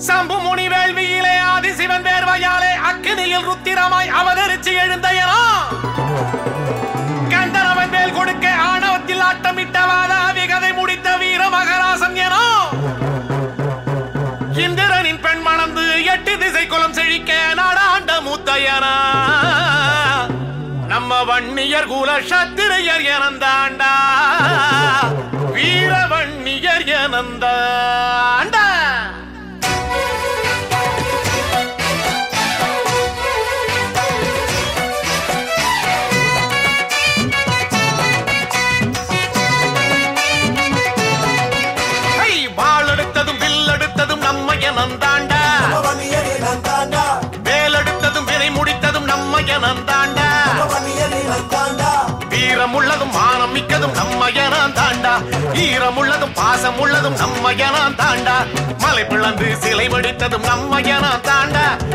சம்பு முனி வேள்வியிலே ஆதிசிவன் வேர்வையாலே அக்கினியில் ருத்திரமாய் அவதரிச்சு எழுந்தையனோ கண்டனவன் மேல் கொடுக்க ஆணவத்தில் ஆட்டமிட்டவாத விகதை முடித்த வீர மகராசன் எனோ இந்திரனின் பெண் மணந்து எட்டு திசை குலம் செழிக்க நாடாண்ட மூத்தையனா நம்ம வன்னியர் குல சத்திரையர் எனந்தாண்டா வீர வன்னியர் எனந்தாண்டா ஐ, வாள் எடுத்ததும் வில் எடுத்ததும் நம்ம எனந்தாண்டா வன்னியரே நான் தாண்டா வேல் எடுத்ததும் வினை முடித்ததும் நம்ம எனந்தாண்டா வன்னியரே நான் தாண்டா வீரம் உள்ளதும் மானம் மிக்கதும் நம்ம தாண்டா ஈரம் உள்ளதும் பாசம் உள்ளதும் நம்ம தாண்டா மலை பிளந்து சிலை வடித்ததும் நம்ம தாண்டா